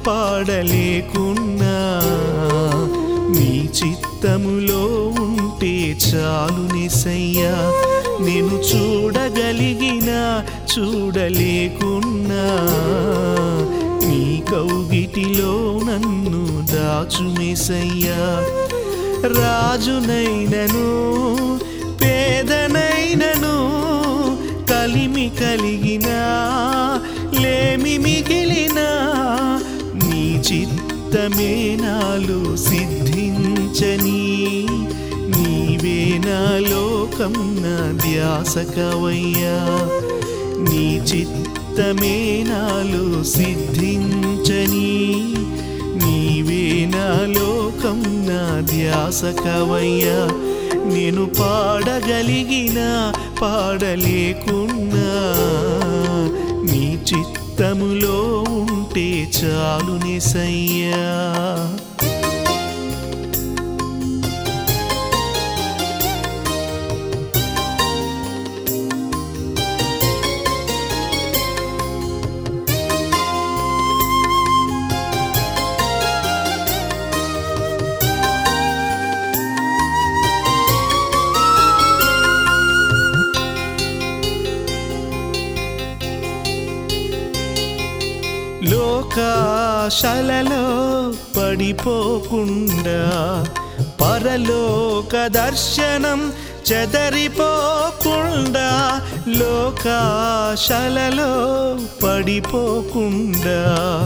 పాడలేకున్నా నీ చిత్తములో ఉంటే చాలు నిసయ్యా నేను చూడగలిగిన చూడలేకున్నా నీ కౌగిటిలో నన్ను దాచుమేసయ్యా రాజునైనను పేదనైనను కలిమి కలిగిన లేమి మిగిలిన నీ చిత్తమే నాలో సిద్ధించని నీవే నా లోకం నా ధ్యాసకవయ్యా నీ చిత్తమే నాలో సిద్ధించని నీవే నా లోకం నా ధ్యాసకవయ్యా నేను పాడగలిగిన పాడలేకున్నా నీ చిత్తములో ఉంటే చాలు నిసయ్యా లోకాశలలో పడిపోకుండా పరలోక దర్శనం చెదరిపోకుండా లోకాశలలో పడిపోకుండా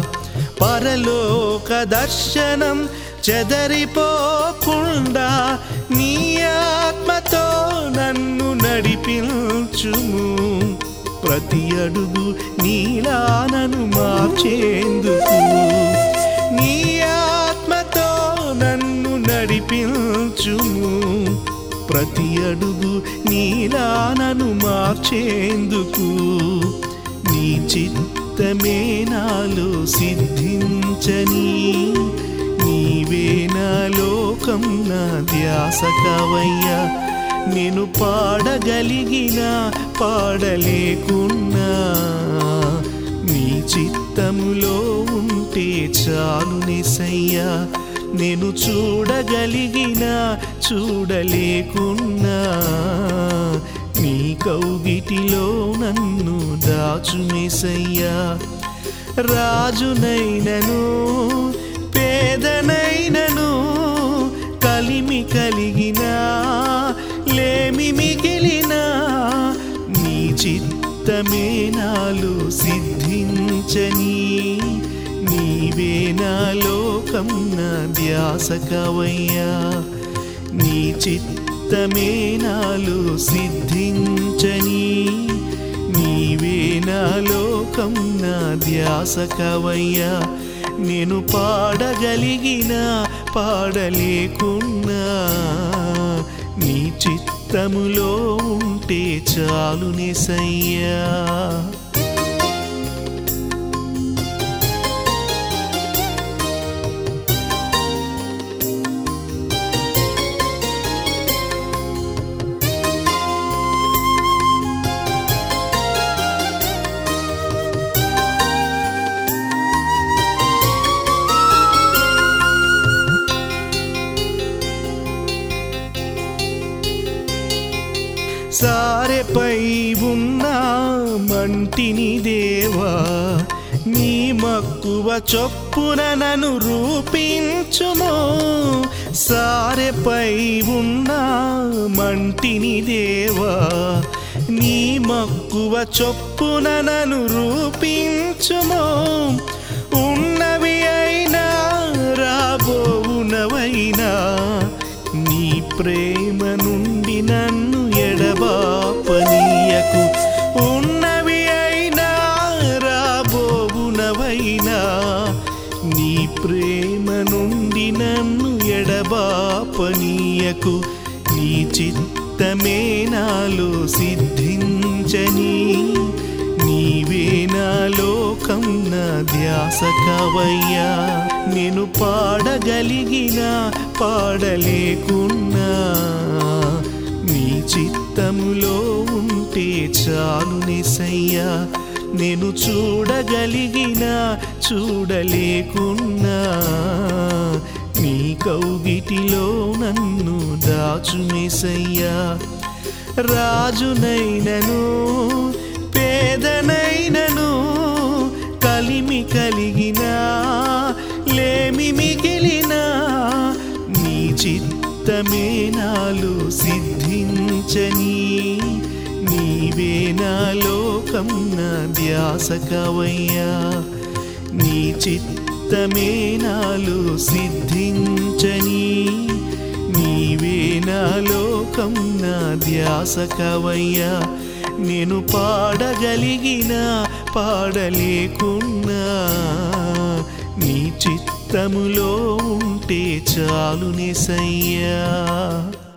పరలోక దర్శనం చెదరిపోకుండా నీ ఆత్మతో నన్ను నడిపించుము ప్రతి అడుగు నీలానను మార్చేందుకు నీ ఆత్మతో నన్ను నడిపించుము ప్రతి అడుగు నీలానను మార్చేందుకు నీ చిత్తమే నాలో సిద్ధించని నీవే నా లోకం నా ధ్యాసకవయ్యా నేను పాడగలిగిన పాడలేకున్నా నీ చిత్తములో ఉంటే చాలు నిసయ్యా నేను చూడగలిగిన చూడలేకున్నా నీ కౌగిటిలో నన్ను దాచుమేసయ్యా రాజునైనను పేదనైనను కలిమి కలిగిన లేమి మిగిలిన నీ చిత్తమే నాలో సిద్ధించని నీవే నా లోకం నా ధ్యాసకవయ్యా నీ చిత్తమే నాలో సిద్ధించని నీవే నా లోకం నా ధ్యాసకవయ్యా నేను పాడగలిగిన పాడలేకున్నా నీ చిత్తములో ఉంటే చాలు నిసయ్యా సారెపై ఉన్న మంటిని దేవా నీ మక్కువ చొప్పున నన్ను రూపించుము సారెపై ఉన్న మంటిని దేవా నీ మక్కువ చొప్పున నన్ను రూపించుము ఉన్నవి అయినా రాబోవునవైనా నీ ప్రేమ నుండి నన్ను ఎడబాపనీయకు ఉన్నవి అయినా రాబోవునవైనా నీ ప్రేమ నుండి నన్ను ఎడబాపనీయకు నీ చిత్తమే నాలో సిద్ధించని నీవే నా లోకం నా ధ్యాసకవయ్యా నేను పాడగలిగిన పాడలేకున్నా నీ చిత్తములో ఉంటే చాలు నిసయ్యా నేను చూడగలిగిన చూడలేకున్నా నీ కౌగిటిలో నన్ను దాచుమేసయ్యా రాజునైనను పేదనైనను కలిమి కలిగిన లేమి మిగిలిన నీ చిత్తమే నాలో సిద్ధించని నీవే నా లోకం నా ధ్యాస కవయ్యా నీ చిత్తమే నాలో సిద్ధించని నీవే నా లోకం నా ధ్యాస కవయ్యా నేను పాడగలిగిన పాడలేకున్నా నీ చిత్తములో ఉంటే చాలు నిసయ్యా